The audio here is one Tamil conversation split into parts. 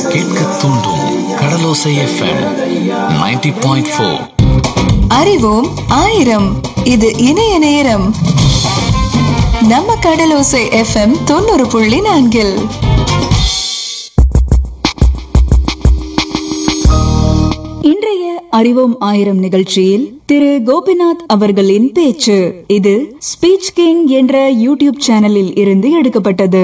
கேட்க தூண்டும் கடலோசை எஃப்எம் 90.4 பாயிண்ட் ஃபோர் அறிவோம் ஆயிரம் இது இணைய நேரம் நம்ம கடலோசை எஃப்எம் தொண்ணூறு புள்ளி நான்கில் இன்றைய அறிவோம் ஆயிரம் நிகழ்ச்சியில் திரு கோபிநாத் அவர்களின் பேச்சு இது ஸ்பீச் கிங் என்ற யூடியூப் சேனலில் இருந்து எடுக்கப்பட்டது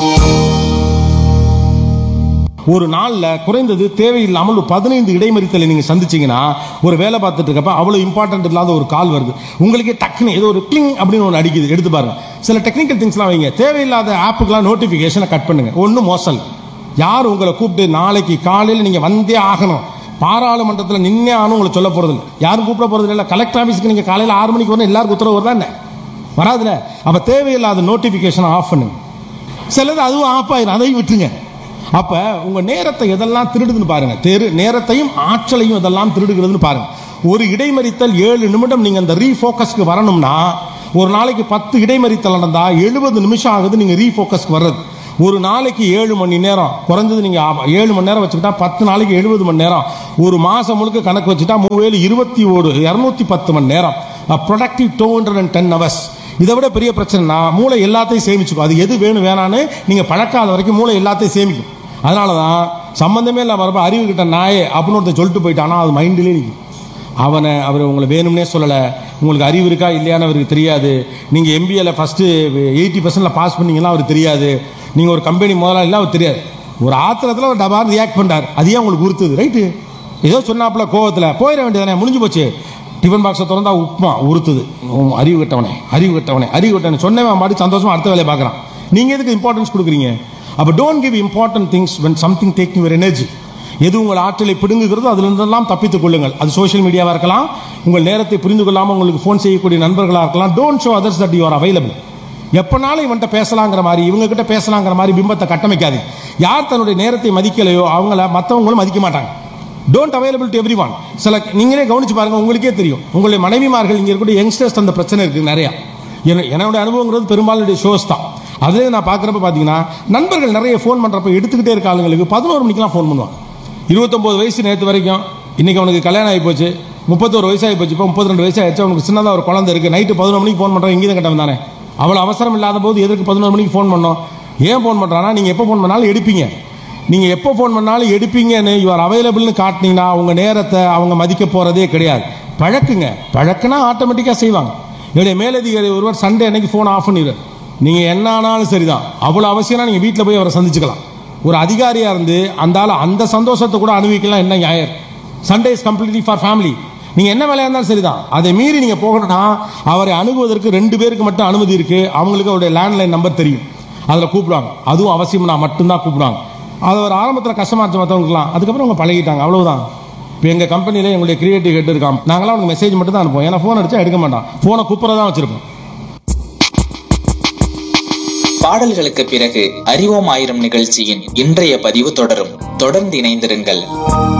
ஒரு நாள்ல குறைந்தது தேவையில்லாமல் ஒரு பதினைந்து இடைமறித்தலை நீங்க சந்திச்சீங்கன்னா ஒரு வேலை பார்த்துட்டு இருக்கப்ப அவ்வளவு இம்பார்ட்டன்ட் இல்லாத ஒரு கால் வருது உங்களுக்கே டக்குன்னு ஏதோ ஒரு கிளிங் அப்படின்னு ஒன்று அடிக்குது எடுத்து பாருங்க சில டெக்னிக்கல் திங்ஸ்லாம் வைங்க தேவையில்லாத ஆப்புக்கெல்லாம் நோட்டிஃபிகேஷனை கட் பண்ணுங்க ஒன்றும் மோசல் யார் உங்களை கூப்பிட்டு நாளைக்கு காலையில் நீங்க வந்தே ஆகணும் பாராளுமன்றத்தில் நின்னே ஆகணும் உங்களை சொல்ல போறது இல்லை யாரும் கூப்பிட போறது இல்லை கலெக்டர் ஆஃபீஸ்க்கு நீங்க காலையில் ஆறு மணிக்கு வரணும் எல்லாருக்கும் உத்தரவு வருதா என்ன வராதுல அப்ப தேவையில்லாத நோட்டிஃபிகேஷனை ஆஃப் பண்ணுங்க சிலது அதுவும் ஆஃப் ஆயிரும் அதையும் விட்டுருங்க அப்ப உங்க நேரத்தை எதெல்லாம் திருடுதுன்னு பாருங்க தெரு நேரத்தையும் ஆற்றலையும் எதெல்லாம் திருடுகிறதுன்னு பாருங்க ஒரு இடைமறித்தல் ஏழு நிமிடம் நீங்க அந்த ரீஃபோக்கஸ்க்கு வரணும்னா ஒரு நாளைக்கு பத்து இடைமறித்தல் நடந்தா எழுபது நிமிஷம் ஆகுது நீங்க ரீஃபோக்கஸ்க்கு வர்றது ஒரு நாளைக்கு ஏழு மணி நேரம் குறைஞ்சது நீங்க ஆ- ஏழு மணி நேரம் வச்சுக்கிட்டா பத்து நாளைக்கு எழுபது மணி நேரம் ஒரு மாசம் முழுக்க கணக்கு வச்சுட்டா மூவேலு இருபத்தி ஒரு இருநூத்தி பத்து மணி நேரம் productive two hundred and ten hours இதை விட பெரிய பிரச்சனைனா மூளை எல்லாத்தையும் சேமிச்சுக்கும் அது எது வேணும் வேணான்னு நீங்க பழக்காத வரைக்கும் மூளை எல்லாத்தையும் சேமிக்கும் அதனால தான் சம்பந்தமே இல்லாம வரப்ப அறிவு கிட்ட நாயே அப்படின்னு ஒருத்தன் சொல்லிட்டு போயிட்டானா அது மைண்டிலே நிற்கும் அவனை அவர் உங்களை வேணும்னே சொல்லலை உங்களுக்கு அறிவு இருக்கா இல்லையான்னு அவருக்கு தெரியாது நீங்கள் எம்பிஏல ஃபஸ்ட்டு எயிட்டி பர்சன்டில் பாஸ் பண்ணீங்கன்னா அவருக்கு தெரியாது நீங்கள் ஒரு கம்பெனி முதலாளி அவர் தெரியாது ஒரு ஆத்திரத்தில் ஒரு டபார் ரியாக்ட் பண்ணுறாரு அது ஏன் உங்களுக்கு உறுத்துது ரைட்டு ஏதோ சொன்னாப்புல கோவத்தில் போயிட வேண்டியதானே முடிஞ்சு போச்சு டிஃபன் பாக்ஸை திறந்தா உப்புமா உறுத்துது உம், அறிவு கட்டவனே அறிவு கட்டவனே அறிவு கட்டவனே சொன்னவன் மாட்டி சந்தோஷமா அடுத்த வேலையை பார்க்குறான் நீங்கள் எதுக்கு இம்பார்ட்டன்ஸ் கொடுக்குறீங்க அப்போ don't give important things when something taking your energy எது உங்கள் ஆற்றலை பிடுங்குகிறதோ அதிலிருந்தெல்லாம் தப்பித்துக் கொள்ளுங்கள் அது சோஷியல் மீடியாவாக இருக்கலாம் உங்கள் நேரத்தை புரிந்து கொள்ளாமல் உங்களுக்கு ஃபோன் செய்யக்கூடிய நண்பர்களாக இருக்கலாம் don't show others that you are available எப்பனாலும் இவன்கிட்ட பேசலாங்கிற மாதிரி இவங்க கிட்ட பேசலாங்கிற மாதிரி பிம்பத்தை கட்டமைக்காது யார் தன்னுடைய நேரத்தை மதிக்கலையோ அவங்கள மற்றவங்களும் மதிக்க மாட்டாங்க don't available to everyone சில நீங்களே கவனிச்சு பாருங்க உங்களுக்கே தெரியும் உங்களுடைய மனைவிமார்கள் இங்கே இருக்கக்கூடிய யங்ஸ்டர்ஸ் அந்த பிரச்சனை இருக்கு நிறையா என்ன- என்னோட அனுபவங்கிறது பெரும்பாலும் ஷோஸ் தான் அதுலேயே நான் பார்க்குறப்ப பார்த்தீங்கன்னா நண்பர்கள் நிறைய ஃபோன் பண்ணுறப்ப எடுத்துக்கிட்டே இருக்க ஆளுங்களுக்கு பதினோரு மணிக்கெலாம் ஃபோன் பண்ணுவாங்க இருபத்தொம்போது வயசு நேற்று வரைக்கும் இன்னைக்கு அவனுக்கு கல்யாணம் ஆகி போச்சு முப்பத்தோரு வயசு ஆகி போச்சு இப்போ முப்பத்தி ரெண்டு வயசு ஆயிடுச்சு அவனுக்கு சின்னதாக ஒரு குழந்தை இருக்குது நைட்டு பதினொரு மணிக்கு ஃபோன் பண்ணுறோம் இங்கே தான் கட்டவன் தானே அவ்வளோ அவசரம் இல்லாத போது எதுக்கு பதினோரு மணிக்கு ஃபோன் பண்ணோம் ஏன் ஃபோன் பண்ணுறான்னா நீங்கள் எப்போ ஃபோன் பண்ணாலும் எடுப்பீங்க நீங்கள் எப்போ ஃபோன் பண்ணாலும் எடுப்பீங்கன்னு யூஆர் அவைலபிள்னு காட்டினீங்கன்னா உங்கள் நேரத்தை அவங்க மதிக்க போகிறதே கிடையாது பழக்குங்க பழக்குனா ஆட்டோமேட்டிக்காக செய்வாங்க என்னுடைய மேலதிகாரி ஒருவர் சண்டே அன்னைக்கு ஃபோன் ஆஃப் பண்ணிடுவார் நீங்கள் என்ன ஆனாலும் சரிதான் அவ்வளோ அவசியம்னா நீங்கள் வீட்டில் போய் அவரை சந்திச்சுக்கலாம் ஒரு அதிகாரியாக இருந்து அந்த ஆள் அந்த சந்தோஷத்தை கூட அனுபவிக்கலாம் என்ன நியாயம் Sunday is completely for family நீங்கள் என்ன வேலையாக இருந்தாலும் சரிதான் அதை மீறி நீங்கள் போகணும்னா அவரை அணுகுவதற்கு ரெண்டு பேருக்கு மட்டும் அனுமதி இருக்குது அவங்களுக்கு அவருடைய லேண்ட்லைன் நம்பர் தெரியும் அதில் கூப்பிடுவாங்க அதுவும் அவசியம்னா மட்டும்தான் கூப்பிடுவாங்க அது ஒரு ஆரம்பத்தில் கஷ்டமா இருந்துச்சு மற்றவங்களுக்குலாம் அதுக்கப்புறம் அவங்க பழகிட்டாங்க அவ்வளவுதான் இப்போ எங்கள் கம்பெனியில் எங்களுடைய கிரியேட்டிவ் ஹெட் இருக்கான் நாங்களாம் அவனுக்கு மெசேஜ் மட்டும் தான் அனுப்புவோம் ஏன்னா ஃபோன் அடிச்சா எடுக்க மாட்டான் ஃபோனை கூப்பிட தான் வச்சிருப்போம் பாடல்களுக்கு பிறகு அறிவோம் ஆயிரம் நிகழ்ச்சியின் இன்றைய பதிவு தொடரும் தொடர்ந்து இணைந்திருங்கள்